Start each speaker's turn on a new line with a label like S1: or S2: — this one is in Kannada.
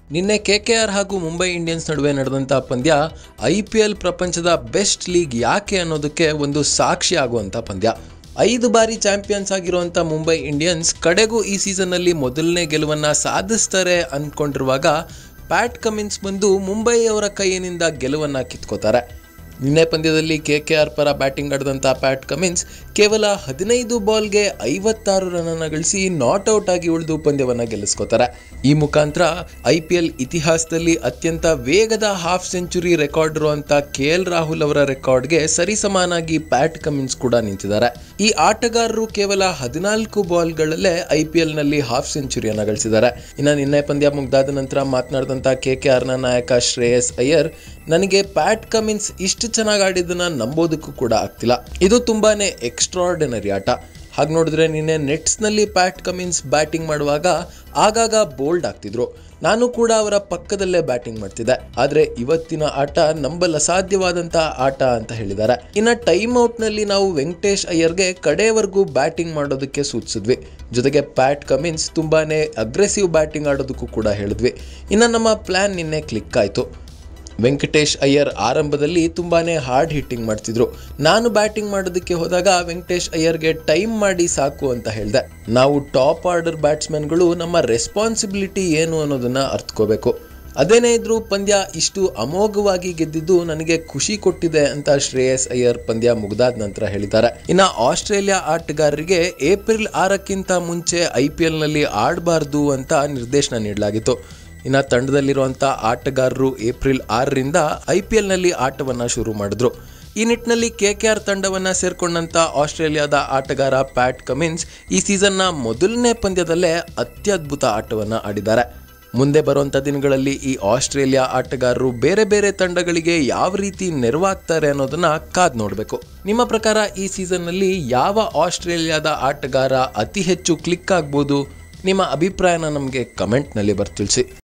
S1: ನಿನ್ನೆ ಕೆಕೆಆರ್ ಹಾಗೂ ಮುಂಬೈ ಇಂಡಿಯನ್ಸ್ ನಡುವೆ ನಡೆದಂಥ ಪಂದ್ಯ ಐ ಪಿ ಎಲ್ ಪ್ರಪಂಚದ ಬೆಸ್ಟ್ ಲೀಗ್ ಯಾಕೆ ಅನ್ನೋದಕ್ಕೆ ಒಂದು ಸಾಕ್ಷಿ ಆಗುವಂಥ ಪಂದ್ಯ ಐದು ಬಾರಿ ಚಾಂಪಿಯನ್ಸ್ ಆಗಿರುವಂಥ ಮುಂಬೈ ಇಂಡಿಯನ್ಸ್ ಕಡೆಗೂ ಈ ಸೀಸನ್ನಲ್ಲಿ ಮೊದಲನೇ ಗೆಲುವನ್ನು ಸಾಧಿಸ್ತಾರೆ ಅಂದ್ಕೊಂಡಿರುವಾಗ ಪ್ಯಾಟ್ ಕಮಿನ್ಸ್ ಬಂದು ಮುಂಬೈಯವರ ಕೈಯಿನಿಂದ ಗೆಲುವನ್ನು ಕಿತ್ಕೋತಾರೆ ನಿನ್ನೆ ಪಂದ್ಯದಲ್ಲಿ ಕೆ ಕೆ ಆರ್ ಪರ ಬ್ಯಾಟಿಂಗ್ ಆಡಿದಂಥ ಪ್ಯಾಟ್ ಕಮಿನ್ಸ್ ಕೇವಲ ಹದಿನೈದು ಬಾಲ್ಗೆ ಐವತ್ತಾರು ರನ್ನನ್ನು ಗಳಿಸಿ ನಾಟ್ ಔಟ್ ಆಗಿ ಉಳಿದು ಪಂದ್ಯವನ್ನು ಗೆಲ್ಲಿಸ್ಕೋತಾರೆ ಈ ಮುಖಾಂತರ ಐ ಪಿ ಎಲ್ ಇತಿಹಾಸದಲ್ಲಿ ಅತ್ಯಂತ ವೇಗದ ಹಾಫ್ ಸೆಂಚುರಿ ರೆಕಾರ್ಡ್ ಇರುವಂಥ ಕೆ ಎಲ್ ರಾಹುಲ್ ಅವರ ರೆಕಾರ್ಡ್ಗೆ ಸರಿಸಮಾನಾಗಿ ಪ್ಯಾಟ್ ಕಮಿನ್ಸ್ ಕೂಡ ನಿಂತಿದ್ದಾರೆ ಈ ಆಟಗಾರರು ಕೇವಲ ಹದಿನಾಲ್ಕು ಬಾಲ್ಗಳಲ್ಲೇ ಐ ಪಿ ಎಲ್ನಲ್ಲಿ ಹಾಫ್ ಸೆಂಚುರಿಯನ್ನು ಗಳಿಸಿದ್ದಾರೆ ಇನ್ನು ನಿನ್ನೆ ಪಂದ್ಯ ಮುಗ್ದಾದ ನಂತರ ಮಾತನಾಡಿದಂಥ ಕೆ ಕೆ ಆರ್ನ ನಾಯಕ ಶ್ರೇಯಸ್ ಅಯ್ಯರ್ ನನಗೆ ಪ್ಯಾಟ್ ಕಮಿನ್ಸ್ ಇಷ್ಟು ಚೆನ್ನಾಗಿ ಆಡಿದ್ದನ್ನ ನಂಬೋದಕ್ಕೂ ಕೂಡ ಆಗ್ತಿಲ್ಲ ಇದು ತುಂಬಾನೇ ಎಕ್ಸ್ಟ್ರಾರ್ಡಿನರಿ ಆಟ ಹಾಗೆ ನೋಡಿದ್ರೆ ನಿನ್ನೆ ನೆಟ್ಸ್ನಲ್ಲಿ ಪ್ಯಾಟ್ ಕಮಿನ್ಸ್ ಬ್ಯಾಟಿಂಗ್ ಮಾಡುವಾಗ ಆಗಾಗ ಬೋಲ್ಡ್ ಆಗ್ತಿದ್ರು ನಾನು ಕೂಡ ಅವರ ಪಕ್ಕದಲ್ಲೇ ಬ್ಯಾಟಿಂಗ್ ಮಾಡ್ತಿದ್ದೆ ಆದರೆ ಇವತ್ತಿನ ಆಟ ನಂಬಲ್ ಅಸಾಧ್ಯವಾದಂಥ ಆಟ ಅಂತ ಹೇಳಿದ್ದಾರೆ ಇನ್ನು ಟೈಮ್ ಔಟ್ನಲ್ಲಿ ನಾವು ವೆಂಕಟೇಶ್ ಅಯ್ಯರ್ಗೆ ಕಡೆಯವರೆಗೂ ಬ್ಯಾಟಿಂಗ್ ಮಾಡೋದಕ್ಕೆ ಸೂಚಿಸಿದ್ವಿ ಜೊತೆಗೆ ಪ್ಯಾಟ್ ಕಮಿನ್ಸ್ ತುಂಬಾನೇ ಅಗ್ರೆಸಿವ್ ಬ್ಯಾಟಿಂಗ್ ಆಡೋದಕ್ಕೂ ಕೂಡ ಹೇಳಿದ್ವಿ ಇನ್ನು ನಮ್ಮ ಪ್ಲ್ಯಾನ್ ನಿನ್ನೆ ಕ್ಲಿಕ್ ಆಯಿತು ವೆಂಕಟೇಶ್ ಅಯ್ಯರ್ ಆರಂಭದಲ್ಲಿ ತುಂಬಾನೇ ಹಾರ್ಡ್ ಹಿಟ್ಟಿಂಗ್ ಮಾಡ್ತಿದ್ರು ನಾನು ಬ್ಯಾಟಿಂಗ್ ಮಾಡೋದಕ್ಕೆ ಹೋದಾಗ ವೆಂಕಟೇಶ್ ಅಯ್ಯರ್ಗೆ ಟೈಮ್ ಮಾಡಿ ಸಾಕು ಅಂತ ಹೇಳಿದೆ ನಾವು ಟಾಪ್ ಆರ್ಡರ್ ಬ್ಯಾಟ್ಸ್ಮನ್ಗಳು ನಮ್ಮ ರೆಸ್ಪಾನ್ಸಿಬಿಲಿಟಿ ಏನು ಅನ್ನೋದನ್ನ ಅರ್ಥಕೋಬೇಕು ಅದೇನೇ ಇದ್ರೂ ಪಂದ್ಯ ಇಷ್ಟು ಅಮೋಘವಾಗಿ ಗೆದ್ದಿದ್ದು ನನಗೆ ಖುಷಿ ಕೊಟ್ಟಿದೆ ಅಂತ ಶ್ರೇಯಸ್ ಅಯ್ಯರ್ ಪಂದ್ಯ ಮುಗ್ದಾದ ನಂತರ ಹೇಳಿದ್ದಾರೆ ಇನ್ನು ಆಸ್ಟ್ರೇಲಿಯಾ ಆಟಗಾರರಿಗೆ ಏಪ್ರಿಲ್ ಆರಕ್ಕಿಂತ ಮುಂಚೆ ಐ ಪಿ ಎಲ್ನಲ್ಲಿ ಆಡಬಾರ್ದು ಅಂತ ನಿರ್ದೇಶನ ನೀಡಲಾಗಿತ್ತು ಇನ್ನು ತಂಡದಲ್ಲಿರುವಂಥ ಆಟಗಾರರು ಏಪ್ರಿಲ್ ಆರರಿಂದ ಐ ಪಿ ಎಲ್ನಲ್ಲಿ ಆಟವನ್ನು ಶುರು ಮಾಡಿದ್ರು ಈ ನಿಟ್ಟಿನಲ್ಲಿ ಕೆ ಕೆ ಆರ್ ತಂಡವನ್ನು ಸೇರ್ಕೊಂಡಂಥ ಆಸ್ಟ್ರೇಲಿಯಾದ ಆಟಗಾರ ಪ್ಯಾಟ್ ಕಮಿನ್ಸ್ ಈ ಸೀಸನ್ನ ಮೊದಲನೇ ಪಂದ್ಯದಲ್ಲೇ ಅತ್ಯದ್ಭುತ ಆಟವನ್ನು ಆಡಿದ್ದಾರೆ ಮುಂದೆ ಬರುವಂಥ ದಿನಗಳಲ್ಲಿ ಈ ಆಸ್ಟ್ರೇಲಿಯಾ ಆಟಗಾರರು ಬೇರೆ ಬೇರೆ ತಂಡಗಳಿಗೆ ಯಾವ ರೀತಿ ನೆರವಾಗ್ತಾರೆ ಅನ್ನೋದನ್ನ ಕಾದ್ ನೋಡಬೇಕು ನಿಮ್ಮ ಪ್ರಕಾರ ಈ ಸೀಸನ್ನಲ್ಲಿ ಯಾವ ಆಸ್ಟ್ರೇಲಿಯಾದ ಆಟಗಾರ ಅತಿ ಹೆಚ್ಚು ಕ್ಲಿಕ್ ಆಗ್ಬೋದು ನಿಮ್ಮ ಅಭಿಪ್ರಾಯನ ನಮಗೆ ಕಮೆಂಟ್ನಲ್ಲಿ ಬರ್ತಿಳಿಸಿ